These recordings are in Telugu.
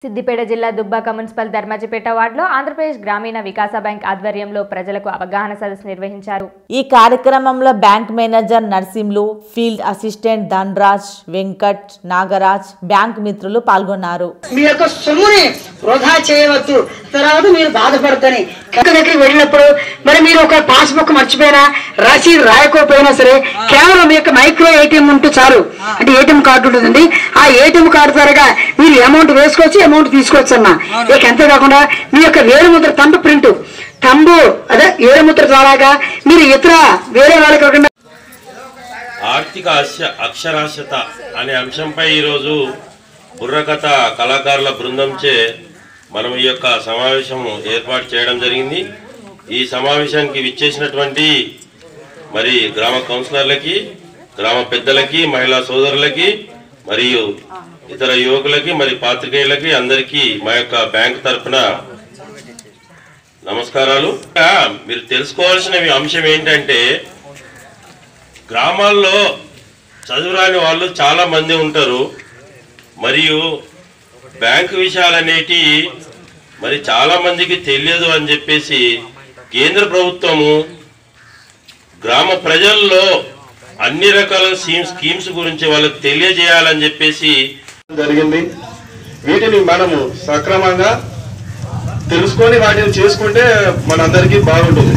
సిద్దిపేట జిల్లా దుబ్బాక మున్సిపల్ ధర్మాజిపేట వార్డులో ఆంధ్రప్రదేశ్ గ్రామీణ వికాస బ్యాంక్ ఆధ్వర్యంలో ప్రజలకు అవగాహన సదస్సు నిర్వహించారు ఈ కార్యక్రమంలో bank manager Narsimlu field assistant Dhanaraj Venkat Nagaraj bank మిత్రులు పాల్గొన్నారు మీ యొక్క సొమ్ముని వృధా చేయవద్దు తర్వాత మీరు బాధపడతని కనుక దగ్గరికి వెళ్ళినప్పుడు మరి మీరు ఒక పాస్బుక్ మర్చిపోయినా రసీదు రాయకపోయినా సరే కేవలం మీ యొక్క మైక్రో ఏటీఎం ఉంటే చాలు అంటే ఏటీఎం కార్డు ఉంటుందండి ఆ ఏటీఎం కార్డు ద్వారా మీరు అమౌంట్ వేసుకోవచ్చు అమౌంట్ తీసుకోవచ్చు అన్న ఇక అంతేకాకుండా మీ యొక్క వేలుముద్ర తంబు ప్రింట్ తంబు అదే వేలుముద్ర ద్వారాగా మీరు ఇతర వేరే వాళ్ళకి కాకుండా ఆర్థిక అక్ష అక్షరాస్యత అనే అంశంపై ఈరోజు బుర్రకథ కళాకారుల బృందంచే మనం ఈ యొక్క సమావేశం ఏర్పాటు చేయడం జరిగింది ఈ సమావేశానికి విచ్చేసినటువంటి మరి గ్రామ కౌన్సిలర్లకి గ్రామ పెద్దలకి మహిళా సోదరులకి మరియు ఇతర యువకులకి మరి పాత్రికేయులకి అందరికీ మా యొక్క బ్యాంక్ తరఫున నమస్కారాలు ఇంకా మీరు తెలుసుకోవాల్సిన అంశం ఏంటంటే గ్రామాల్లో చదువురాని వాళ్ళు చాలా మంది ఉంటారు మరియు బ్యాంకు విషయాలు అనేటి మరి చాలా మందికి తెలియదు అని చెప్పేసి కేంద్ర ప్రభుత్వము గ్రామ ప్రజల్లో అన్ని రకాల స్కీమ్స్ స్కీమ్స్ గురించి వాళ్ళకి తెలియజేయాలని చెప్పేసి జరిగింది వీటిని మనము సక్రమంగా తెలుసుకొని వాటిని చేసుకుంటే మనందరికీ బాగుంటుంది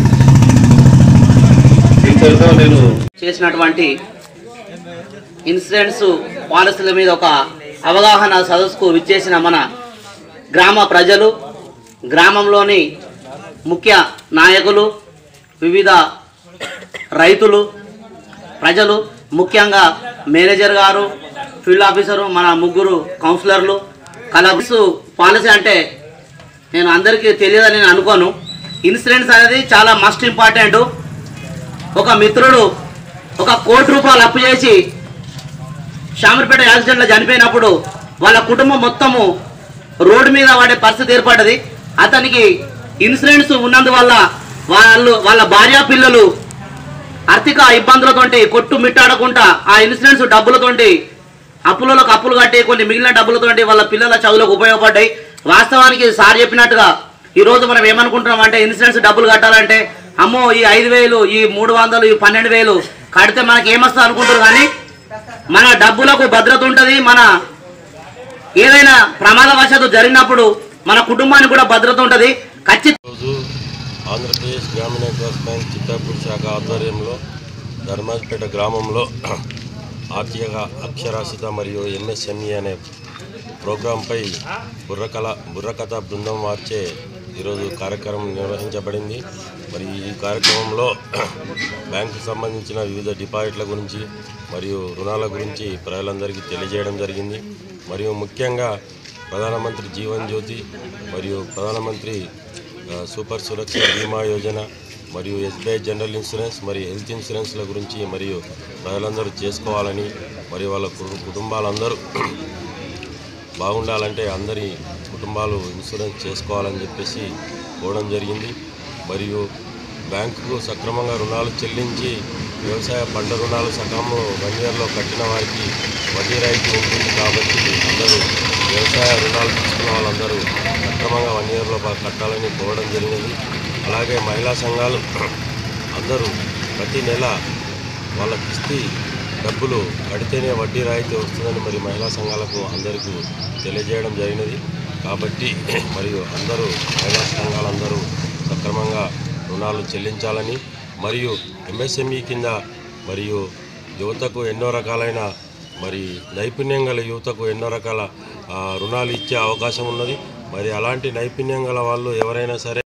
ఇంతటితో నేను చేసినటువంటి ఇన్సూరెన్స్ పాలసీల మీద ఒక అవగాహన సదస్సుకు విచ్చేసిన మన గ్రామ ప్రజలు గ్రామంలోని ముఖ్య నాయకులు వివిధ రైతులు ప్రజలు ముఖ్యంగా మేనేజర్ గారు ఫీల్డ్ ఆఫీసరు మన ముగ్గురు కౌన్సిలర్లు కలర్స్ పాలసీ అంటే నేను అందరికీ తెలియదని నేను అనుకోను ఇన్సూరెన్స్ అనేది చాలా మస్ట్ ఇంపార్టెంట్ ఒక మిత్రుడు ఒక కోటి రూపాయలు అప్పు చేసి శామర్పేట యాక్సిడెంట్లో చనిపోయినప్పుడు వాళ్ళ కుటుంబం మొత్తము రోడ్డు మీద వాడే పరిస్థితి ఏర్పడ్డది అతనికి ఇన్సూరెన్స్ ఉన్నందువల్ల వాళ్ళు వాళ్ళ భార్యా పిల్లలు ఆర్థిక ఇబ్బందులతోటి కొట్టు మిట్టాడకుండా ఆ ఇన్సూరెన్స్ డబ్బులతోటి అప్పులకు అప్పులు కట్టి కొన్ని మిగిలిన డబ్బులతోటి వాళ్ళ పిల్లల చదువులకు ఉపయోగపడ్డాయి వాస్తవానికి సార్ చెప్పినట్టుగా ఈ రోజు మనం ఏమనుకుంటున్నాం అంటే ఇన్సూరెన్స్ డబ్బులు కట్టాలంటే అమ్మో ఈ ఐదు వేలు ఈ మూడు వందలు ఈ పన్నెండు వేలు కడితే మనకి ఏమొస్తుంది అనుకుంటారు కానీ మన డబ్బులకు భద్రత ఉంటుంది మన ఏదైనా ప్రమాదవశాత్తు జరిగినప్పుడు మన కుటుంబానికి కూడా భద్రత ఉంటుంది ఖచ్చితంగా రోజు ఆంధ్రప్రదేశ్ గ్రామీణ వికాస్ బ్యాంక్ చిత్తాపూర్ శాఖ ఆధ్వర్యంలో ధర్మాజ్పేట గ్రామంలో ఆర్థిక అక్షరాస్యత మరియు ఎంఎస్ఎంఈ అనే ప్రోగ్రాంపై బుర్రకళ బుర్రకథ బృందం వార్చే ఈరోజు కార్యక్రమం నిర్వహించబడింది మరి ఈ కార్యక్రమంలో బ్యాంకుకు సంబంధించిన వివిధ డిపాజిట్ల గురించి మరియు రుణాల గురించి ప్రజలందరికీ తెలియజేయడం జరిగింది మరియు ముఖ్యంగా ప్రధానమంత్రి జీవన్ జ్యోతి మరియు ప్రధానమంత్రి ఆ, సూపర్ సురక్ష బీమా యోజన మరియు ఎస్బీఐ జనరల్ ఇన్సూరెన్స్ మరియు హెల్త్ ఇన్సూరెన్స్ల గురించి మరియు ప్రజలందరూ చేసుకోవాలని మరియు వాళ్ళ కు- కుటుంబాలందరూ బాగుండాలంటే అందరి కుటుంబాలు ఇన్సూరెన్స్ చేసుకోవాలని చెప్పేసి కోవడం జరిగింది మరియు బ్యాంకుకు సక్రమంగా రుణాలు చెల్లించి వ్యవసాయ పంట రుణాలు సకాలంలో వన్ ఇయర్లో కట్టిన వారికి వడ్డీ రాయితీ ఉంటుంది కాబట్టి అందరూ వ్యవసాయ రుణాలు తీసుకున్న వాళ్ళందరూ సక్రమంగా వన్ ఇయర్లో బాగా కట్టాలని కోవడం జరిగినది అలాగే మహిళా సంఘాలు అందరూ ప్రతి నెల వాళ్ళ కిస్తీ డబ్బులు కడితేనే వడ్డీ రాయితీ వస్తుందని మరి మహిళా సంఘాలకు అందరికీ తెలియజేయడం జరిగినది కాబట్టి మరియు అందరూ మహిళా సంఘాలందరూ సక్రమంగా రుణాలు చెల్లించాలని మరియు ఎంఎస్ఎంఈ కింద మరియు యువతకు ఎన్నో రకాలైన మరి నైపుణ్యం గల యువతకు ఎన్నో రకాల ఆ, రుణాలు ఇచ్చే అవకాశం ఉన్నది మరి అలాంటి నైపుణ్యం గల వాళ్ళు ఎవరైనా సరే